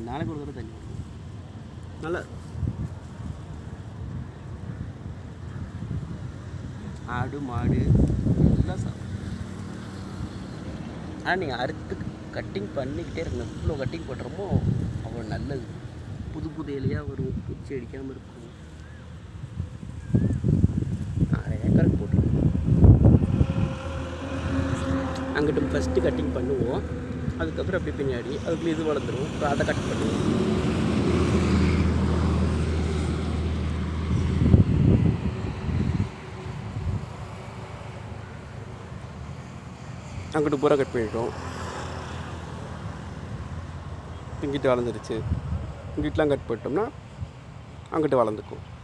ரெண்டு நாளைக்கு ஒரு தடவை தண்ணி விடுவோம் நல்லா ஆடு மாடு எல்லாம் சாப்பிடும் ஆனால் நீங்கள் அறுத்து கட்டிங் பண்ணிக்கிட்டே இருக்கணும் எவ்வளோ கட்டிங் பண்ணுறோமோ அவ்வளோ நல்லது புது புது இலையாக வரும் பூச்சி அடிக்காமல் இருக்கும் அரை ஏக்கருக்கு போட்டுருவோம் அங்கிட்டு ஃபஸ்ட்டு கட்டிங் பண்ணுவோம் அதுக்கப்புறம் அப்படி பின்னாடி அதுக்குள்ள இது வளர்ந்துரும் அப்புறம் அதை கட் பண்ணுவோம் அங்கிட்டு பூரா கட் பண்ணிட்டோம் இங்கிட்டு வளர்ந்துருச்சு இங்கிட்டலாம் கட் பண்ணிட்டோம்னா அங்கிட்டு வளர்ந்துக்கும்